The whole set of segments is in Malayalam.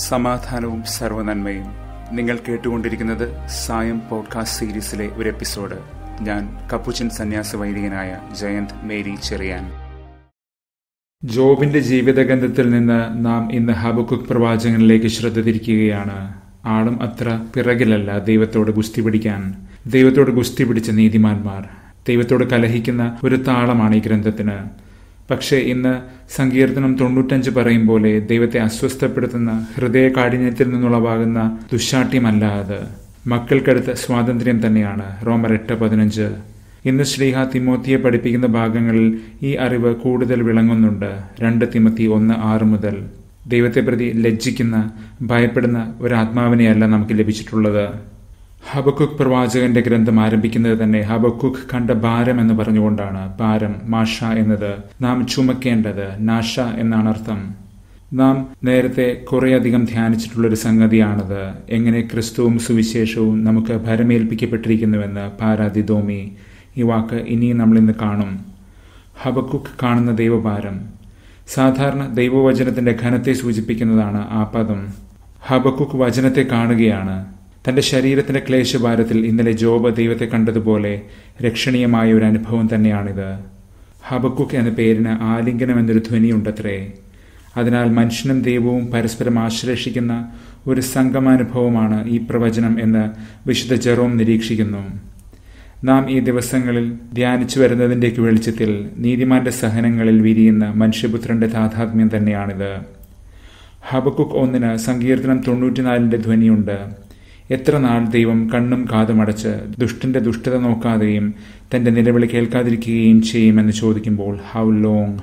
സമാധാനവും സർവനന്മയും നിങ്ങൾ കേട്ടുകൊണ്ടിരിക്കുന്നത് സായം പോഡ്കാസ്റ്റ് സീരീസിലെ ഒരു എപ്പിസോഡ് ഞാൻ കപ്പുച്ചൻ സന്യാസ വൈദികനായ ജയന്ത് മേരി ചെറിയാൻ ജോബിന്റെ ജീവിതഗന്ധത്തിൽ നിന്ന് നാം ഇന്ന് ഹബക്കുക്ക് പ്രവാചകനിലേക്ക് ശ്രദ്ധ തിരിക്കുകയാണ് ആളും അത്ര പിറകിലല്ല ദൈവത്തോട് ഗുസ്തി പിടിക്കാൻ ദൈവത്തോട് ഗുസ്തി പിടിച്ച നീതിമാന്മാർ ദൈവത്തോട് കലഹിക്കുന്ന ഒരു താളമാണ് ഈ ഗ്രന്ഥത്തിന് പക്ഷേ ഇന്ന് സങ്കീർത്തനം തൊണ്ണൂറ്റഞ്ച് പറയും പോലെ ദൈവത്തെ അസ്വസ്ഥപ്പെടുത്തുന്ന ഹൃദയ കാഠിന്യത്തിൽ നിന്നുളവാകുന്ന ദുശാഠ്യമല്ല അത് മക്കൾക്കടുത്ത സ്വാതന്ത്ര്യം തന്നെയാണ് റോമർ എട്ട് പതിനഞ്ച് ഇന്ന് ശ്രീഹ തിമോത്തിയെ പഠിപ്പിക്കുന്ന ഭാഗങ്ങളിൽ ഈ അറിവ് കൂടുതൽ വിളങ്ങുന്നുണ്ട് രണ്ട് തിമത്തി ഒന്ന് ആറ് മുതൽ ദൈവത്തെ പ്രതി ലജ്ജിക്കുന്ന ഭയപ്പെടുന്ന ഒരു ആത്മാവിനെയല്ല നമുക്ക് ലഭിച്ചിട്ടുള്ളത് ഹബക്കുക്ക് പ്രവാചകന്റെ ഗ്രന്ഥം ആരംഭിക്കുന്നത് തന്നെ ഹബക്കുക്ക് കണ്ട ഭാരം എന്ന് പറഞ്ഞുകൊണ്ടാണ് ഭാരം മാഷ എന്നത് നാം ചുമക്കേണ്ടത് നാഷ എന്നാണ് അർത്ഥം നാം നേരത്തെ കുറേയധികം ധ്യാനിച്ചിട്ടുള്ളൊരു സംഗതിയാണത് എങ്ങനെ ക്രിസ്തുവും സുവിശേഷവും നമുക്ക് ഭരമേൽപ്പിക്കപ്പെട്ടിരിക്കുന്നുവെന്ന് പാരാതിദോമി ഈ വാക്ക് ഇനിയും നമ്മൾ ഇന്ന് കാണും ഹബക്കുക്ക് കാണുന്ന ദൈവഭാരം സാധാരണ ദൈവവചനത്തിന്റെ ഘനത്തെ സൂചിപ്പിക്കുന്നതാണ് ആ പദം ഹബക്കുക്ക് വചനത്തെ കാണുകയാണ് തന്റെ ശരീരത്തിന്റെ ക്ലേശഭാരത്തിൽ ഇന്നലെ ജോബ് ദൈവത്തെ കണ്ടതുപോലെ രക്ഷണീയമായ ഒരു അനുഭവം തന്നെയാണിത് ഹബക്കുക്ക് എന്ന പേരിന് ആലിംഗനം എന്നൊരു ധ്വനിയുണ്ടത്രേ അതിനാൽ മനുഷ്യനും ദൈവവും പരസ്പരം ആശ്ലേഷിക്കുന്ന ഒരു സംഗമാനുഭവമാണ് ഈ പ്രവചനം എന്ന് വിശുദ്ധ ജെറോം നിരീക്ഷിക്കുന്നു നാം ഈ ദിവസങ്ങളിൽ ധ്യാനിച്ചു വരുന്നതിൻ്റെയൊക്കെ വെളിച്ചത്തിൽ നീതിമാന്റെ സഹനങ്ങളിൽ വിരിയുന്ന മനുഷ്യപുത്രന്റെ താതാത്മ്യം തന്നെയാണിത് ഹബക്കുക്ക് ഒന്നിന് സങ്കീർത്തനം തൊണ്ണൂറ്റിനാലിന്റെ ധ്വനിയുണ്ട് എത്ര നാൾ ദൈവം കണ്ണും കാതും അടച്ച് ദുഷ്ടന്റെ ദുഷ്ടത നോക്കാതെയും തന്റെ നിലവിളി കേൾക്കാതിരിക്കുകയും ചെയ്യുമെന്ന് ചോദിക്കുമ്പോൾ ഹൗ ലോങ്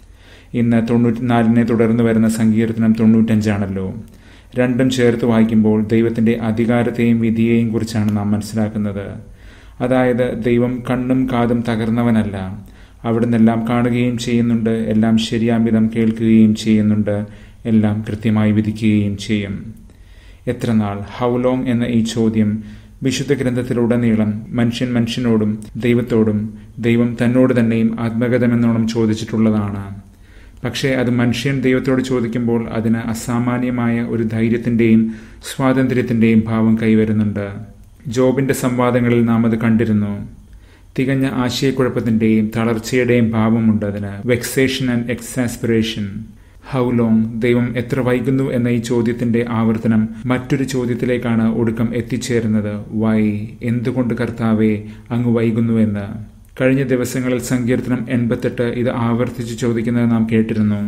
ഇന്ന് തൊണ്ണൂറ്റിനാലിനെ തുടർന്ന് വരുന്ന സങ്കീർത്തനം തൊണ്ണൂറ്റഞ്ചാണല്ലോ രണ്ടും ചേർത്ത് വായിക്കുമ്പോൾ ദൈവത്തിന്റെ അധികാരത്തെയും വിധിയെയും കുറിച്ചാണ് നാം മനസ്സിലാക്കുന്നത് അതായത് ദൈവം കണ്ണും കാതും തകർന്നവനല്ല അവിടുന്നെല്ലാം കാണുകയും ചെയ്യുന്നുണ്ട് എല്ലാം ശരിയാം വിധം കേൾക്കുകയും ചെയ്യുന്നുണ്ട് എല്ലാം കൃത്യമായി വിധിക്കുകയും ചെയ്യും എത്ര നാൾ ഹൗ ലോങ് എന്ന ഈ ചോദ്യം വിശുദ്ധ ഗ്രന്ഥത്തിലുടനീളം മനുഷ്യൻ മനുഷ്യനോടും ദൈവത്തോടും ദൈവം തന്നോട് തന്നെയും ആത്മഗതമെന്നോണം ചോദിച്ചിട്ടുള്ളതാണ് പക്ഷേ അത് മനുഷ്യൻ ദൈവത്തോട് ചോദിക്കുമ്പോൾ അതിന് അസാമാന്യമായ ഒരു ധൈര്യത്തിന്റെയും സ്വാതന്ത്ര്യത്തിന്റെയും ഭാവം കൈവരുന്നുണ്ട് ജോബിന്റെ സംവാദങ്ങളിൽ നാം അത് കണ്ടിരുന്നു തികഞ്ഞ ആശയക്കുഴപ്പത്തിന്റെയും തളർച്ചയുടെയും ഭാവമുണ്ട് അതിന് vexation and exasperation how long ദൈവം എത്ര വൈകുന്നു എന്ന ഈ ചോദ്യത്തിന്റെ ആവർത്തനം മറ്റൊരു ചോദ്യത്തിലേക്കാണ് ഒടുക്കം എത്തിച്ചേരുന്നത് വൈ എന്തുകൊണ്ട് കർത്താവെ അങ്ങ് വൈകുന്നു എന്ന് കഴിഞ്ഞ ദിവസങ്ങളിൽ സങ്കീർത്തനം എൺപത്തെട്ട് ഇത് ആവർത്തിച്ച് ചോദിക്കുന്നത് നാം കേട്ടിരുന്നു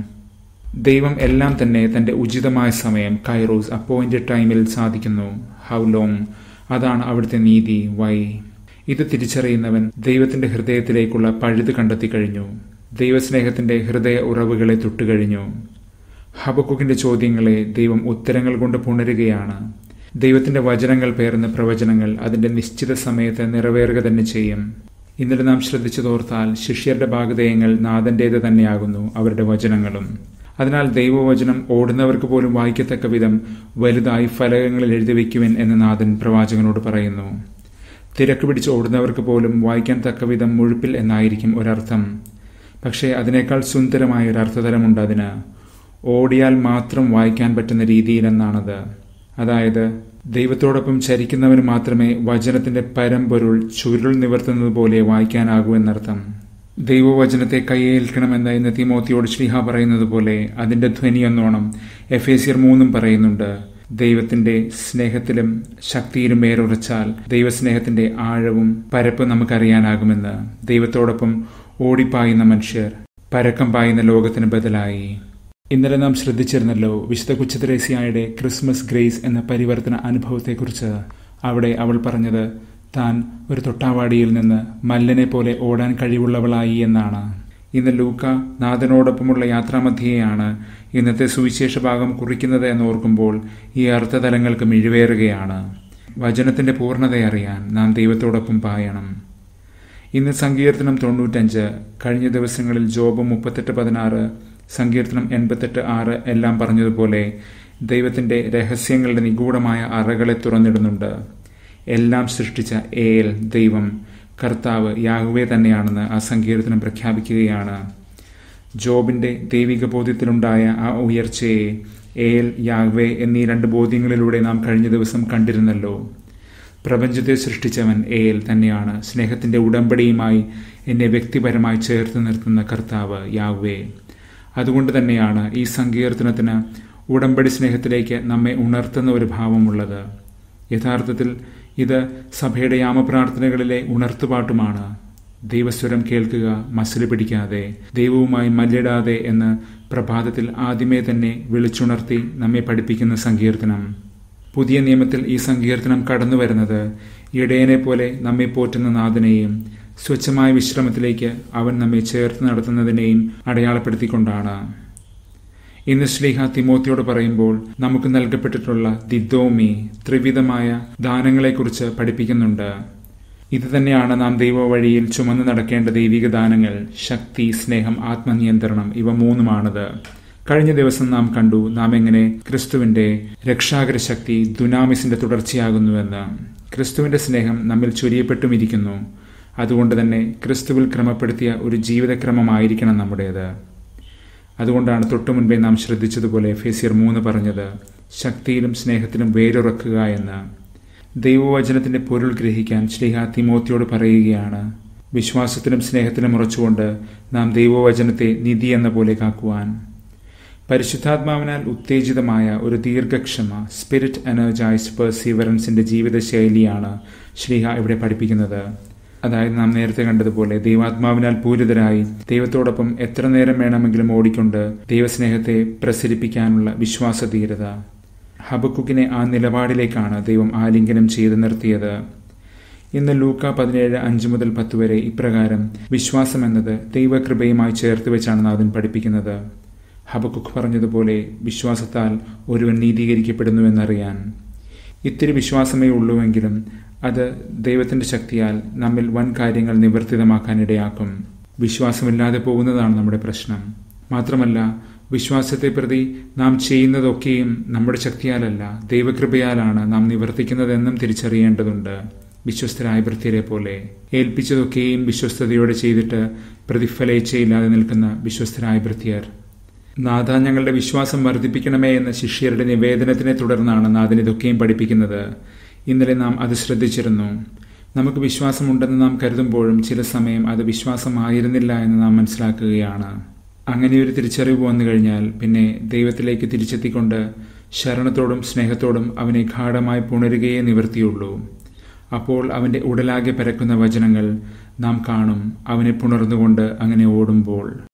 ദൈവം എല്ലാം തന്നെ തന്റെ ഉചിതമായ സമയം കൈറോസ് അപ്പോയിന്റഡ് ടൈമിൽ സാധിക്കുന്നു ഹൗ ലോങ് അതാണ് അവിടുത്തെ നീതി വൈ ഇത് തിരിച്ചറിയുന്നവൻ ദൈവത്തിന്റെ ഹൃദയത്തിലേക്കുള്ള പഴുത് കണ്ടെത്തി കഴിഞ്ഞു ദൈവസ്നേഹത്തിന്റെ ഹൃദയ ഉറവുകളെ തൊട്ടുകഴിഞ്ഞു ഹബക്കുക്കിന്റെ ചോദ്യങ്ങളെ ദൈവം ഉത്തരങ്ങൾ കൊണ്ട് പുണരുകയാണ് ദൈവത്തിന്റെ വചനങ്ങൾ പേർന്ന പ്രവചനങ്ങൾ അതിന്റെ നിശ്ചിത സമയത്ത് നിറവേറുക തന്നെ ചെയ്യും ഇന്നലെ നാം ശ്രദ്ധിച്ചതോർത്താൽ ശിഷ്യരുടെ ഭാഗതയങ്ങൾ നാഥന്റേത് തന്നെയാകുന്നു അവരുടെ വചനങ്ങളും അതിനാൽ ദൈവവചനം ഓടുന്നവർക്ക് പോലും വായിക്കത്തക്ക വിധം വലുതായി ഫലകങ്ങളിൽ എഴുതി വയ്ക്കുവിൻ എന്ന് നാഥൻ പ്രവാചകനോട് പറയുന്നു തിരക്ക് പിടിച്ച് ഓടുന്നവർക്ക് പോലും വായിക്കാൻ തക്ക വിധം മുഴുപ്പിൽ എന്നായിരിക്കും ഒരർത്ഥം പക്ഷേ അതിനേക്കാൾ സുന്ദരമായ ഒരു അർത്ഥതലമുണ്ട് അതിന് ഓടിയാൽ മാത്രം വായിക്കാൻ പറ്റുന്ന രീതിയിലെന്നാണത് അതായത് ദൈവത്തോടൊപ്പം ചരിക്കുന്നവന് മാത്രമേ വചനത്തിന്റെ പരമ്പൊരുൾ ചുരുൾ നിവർത്തുന്നത് പോലെ വായിക്കാനാകൂ എന്നർത്ഥം ദൈവവചനത്തെ കൈയേൽക്കണമെന്ന് ഇന്ന് തിമോത്തിയോട് ശ്രീഹ പറയുന്നത് പോലെ അതിന്റെ ധ്വനിയെന്നോണം എഫ് എസിയർ മൂന്നും പറയുന്നുണ്ട് ദൈവത്തിന്റെ സ്നേഹത്തിലും ശക്തിയിലും വേറുറച്ചാൽ ദൈവസ്നേഹത്തിന്റെ ആഴവും പരപ്പും നമുക്കറിയാനാകുമെന്ന് ദൈവത്തോടൊപ്പം ഓടിപ്പായുന്ന മനുഷ്യർ പരക്കം പായുന്ന ലോകത്തിന് ബദലായി ഇന്നലെ നാം ശ്രദ്ധിച്ചിരുന്നല്ലോ വിശുദ്ധ കുച്ചത്രേസിയായുടെ ക്രിസ്മസ് ഗ്രേസ് എന്ന പരിവർത്തന അനുഭവത്തെക്കുറിച്ച് അവിടെ അവൾ പറഞ്ഞത് താൻ ഒരു തൊട്ടാവാടിയിൽ നിന്ന് മല്ലനെ പോലെ ഓടാൻ കഴിവുള്ളവളായി എന്നാണ് ഇന്ന് ലൂക്ക നാഥനോടൊപ്പമുള്ള യാത്രാമധ്യയാണ് ഇന്നത്തെ സുവിശേഷ ഭാഗം കുറിക്കുന്നത് എന്നോർക്കുമ്പോൾ ഈ അർത്ഥതലങ്ങൾക്ക് മിഴിവേറുകയാണ് വചനത്തിന്റെ പൂർണ്ണതയറിയാൻ നാം ദൈവത്തോടൊപ്പം പായണം ഇന്ന് സങ്കീർത്തനം തൊണ്ണൂറ്റഞ്ച് കഴിഞ്ഞ ദിവസങ്ങളിൽ ജോബ് മുപ്പത്തെട്ട് പതിനാറ് സങ്കീർത്തനം എൺപത്തെട്ട് ആറ് എല്ലാം പറഞ്ഞതുപോലെ ദൈവത്തിന്റെ രഹസ്യങ്ങളുടെ നിഗൂഢമായ അറകളെ തുറന്നിടുന്നുണ്ട് എല്ലാം സൃഷ്ടിച്ച ഏൽ ദൈവം കർത്താവ് യാഹുവേ തന്നെയാണെന്ന് ആ സങ്കീർത്തനം പ്രഖ്യാപിക്കുകയാണ് ജോബിന്റെ ദൈവിക ബോധ്യത്തിലുണ്ടായ ആ ഉയർച്ചയെ ഏൽ യാഗ്വേ എന്നീ രണ്ട് ബോധ്യങ്ങളിലൂടെ നാം കഴിഞ്ഞ ദിവസം കണ്ടിരുന്നല്ലോ പ്രപഞ്ചത്തെ സൃഷ്ടിച്ചവൻ ഏൽ തന്നെയാണ് സ്നേഹത്തിന്റെ ഉടമ്പടിയുമായി എന്നെ വ്യക്തിപരമായി ചേർത്ത് നിർത്തുന്ന കർത്താവ് യാവ്വേ അതുകൊണ്ട് തന്നെയാണ് ഈ സങ്കീർത്തനത്തിന് ഉടമ്പടി സ്നേഹത്തിലേക്ക് നമ്മെ ഉണർത്തുന്ന ഒരു ഭാവമുള്ളത് യഥാർത്ഥത്തിൽ ഇത് സഭയുടെ യാമപ്രാർത്ഥനകളിലെ ഉണർത്തുപാട്ടുമാണ് ദൈവസ്വരം കേൾക്കുക മസിൽ പിടിക്കാതെ ദൈവവുമായി മല്ലിടാതെ എന്ന് പ്രഭാതത്തിൽ ആദ്യമേ തന്നെ വിളിച്ചുണർത്തി നമ്മെ പഠിപ്പിക്കുന്ന സങ്കീർത്തനം പുതിയ നിയമത്തിൽ ഈ സങ്കീർത്തനം കടന്നു വരുന്നത് ഇടയനെ പോലെ നമ്മെ പോറ്റുന്ന നാഥനെയും സ്വച്ഛമായ വിശ്രമത്തിലേക്ക് അവൻ നമ്മെ ചേർത്ത് നടത്തുന്നതിനെയും അടയാളപ്പെടുത്തിക്കൊണ്ടാണ് ഇന്ന് ശ്ലീഹ തിമോത്തിയോട് പറയുമ്പോൾ നമുക്ക് നൽകപ്പെട്ടിട്ടുള്ള ദിദ്ദോമി ത്രിവിധമായ ദാനങ്ങളെക്കുറിച്ച് പഠിപ്പിക്കുന്നുണ്ട് ഇത് തന്നെയാണ് നാം ദൈവ വഴിയിൽ ചുമന്നു നടക്കേണ്ട ദൈവിക ദാനങ്ങൾ ശക്തി സ്നേഹം ആത്മനിയന്ത്രണം ഇവ മൂന്നുമാണത് കഴിഞ്ഞ ദിവസം നാം കണ്ടു നാം എങ്ങനെ ക്രിസ്തുവിന്റെ രക്ഷാകര ശക്തി ദുനാമിസിന്റെ തുടർച്ചയാകുന്നുവെന്ന് ക്രിസ്തുവിന്റെ സ്നേഹം നമ്മിൽ ചൊരിയപ്പെട്ടുമിരിക്കുന്നു അതുകൊണ്ട് തന്നെ ക്രിസ്തുവിൽ ക്രമപ്പെടുത്തിയ ഒരു ജീവിതക്രമമായിരിക്കണം നമ്മുടേത് അതുകൊണ്ടാണ് തൊട്ടു മുൻപേ നാം ശ്രദ്ധിച്ചതുപോലെ ഫേസിയർ മൂന്ന് പറഞ്ഞത് ശക്തിയിലും സ്നേഹത്തിലും വേരുറക്കുക എന്ന് ദൈവവചനത്തിന്റെ പൊരുൾ ഗ്രഹിക്കാൻ ശ്രീഹ തിമോത്തിയോട് പറയുകയാണ് വിശ്വാസത്തിലും സ്നേഹത്തിലും ഉറച്ചുകൊണ്ട് നാം ദൈവവചനത്തെ നിധി എന്ന പോലെ കാക്കുവാൻ പരിശുദ്ധാത്മാവിനാൽ ഉത്തേജിതമായ ഒരു ദീർഘക്ഷമ സ്പിരിറ്റ് എനർജൈസ്ഡ് പെർസീവറൻസിന്റെ ജീവിതശൈലിയാണ് ശ്രീഹ ഇവിടെ പഠിപ്പിക്കുന്നത് അതായത് നാം നേരത്തെ കണ്ടതുപോലെ ദൈവാത്മാവിനാൽ പൂരിതരായി ദൈവത്തോടൊപ്പം എത്ര നേരം വേണമെങ്കിലും ഓടിക്കൊണ്ട് ദൈവസ്നേഹത്തെ പ്രസരിപ്പിക്കാനുള്ള വിശ്വാസധീരത ഹബക്കുക്കിനെ ആ നിലപാടിലേക്കാണ് ദൈവം ആലിംഗനം ചെയ്തു നിർത്തിയത് ഇന്ന് ലൂക്ക പതിനേഴ് അഞ്ച് മുതൽ പത്ത് വരെ ഇപ്രകാരം വിശ്വാസം എന്നത് ദൈവകൃപയുമായി ചേർത്ത് വെച്ചാണ് നാഥൻ പഠിപ്പിക്കുന്നത് ഹബക്കുക്ക് പറഞ്ഞതുപോലെ വിശ്വാസത്താൽ ഒരുവൻ നീതീകരിക്കപ്പെടുന്നുവെന്നറിയാൻ ഇത്തിരി വിശ്വാസമേ ഉള്ളുവെങ്കിലും അത് ദൈവത്തിന്റെ ശക്തിയാൽ നമ്മിൽ വൻ കാര്യങ്ങൾ നിവർത്തിതമാക്കാനിടയാക്കും വിശ്വാസമില്ലാതെ പോകുന്നതാണ് നമ്മുടെ പ്രശ്നം മാത്രമല്ല വിശ്വാസത്തെ പ്രതി നാം ചെയ്യുന്നതൊക്കെയും നമ്മുടെ ശക്തിയാലല്ല ദൈവകൃപയാലാണ് നാം നിവർത്തിക്കുന്നതെന്നും തിരിച്ചറിയേണ്ടതുണ്ട് വിശ്വസ്തരായ ഭൃത്യരെ പോലെ ഏൽപ്പിച്ചതൊക്കെയും വിശ്വസ്തയോടെ ചെയ്തിട്ട് പ്രതിഫലേച്ഛയില്ലാതെ നിൽക്കുന്ന വിശ്വസ്തരായ ഭൃത്യർ നാഥ ഞങ്ങളുടെ വിശ്വാസം വർദ്ധിപ്പിക്കണമേ എന്ന ശിഷ്യരുടെ നിവേദനത്തിനെ തുടർന്നാണ് നാഥൻ ഇതൊക്കെയും പഠിപ്പിക്കുന്നത് ഇന്നലെ നാം അത് ശ്രദ്ധിച്ചിരുന്നു നമുക്ക് വിശ്വാസമുണ്ടെന്ന് നാം കരുതുമ്പോഴും ചില സമയം അത് വിശ്വാസമായിരുന്നില്ല എന്ന് നാം മനസ്സിലാക്കുകയാണ് അങ്ങനെ ഒരു തിരിച്ചറിവ് വന്നു കഴിഞ്ഞാൽ പിന്നെ ദൈവത്തിലേക്ക് തിരിച്ചെത്തിക്കൊണ്ട് ശരണത്തോടും സ്നേഹത്തോടും അവനെ ഗാഠമായി പുണരുകയേ നിവർത്തിയുള്ളൂ അപ്പോൾ അവന്റെ ഉടലാകെ പരക്കുന്ന വചനങ്ങൾ നാം കാണും അവനെ പുണർന്നുകൊണ്ട് അങ്ങനെ ഓടുമ്പോൾ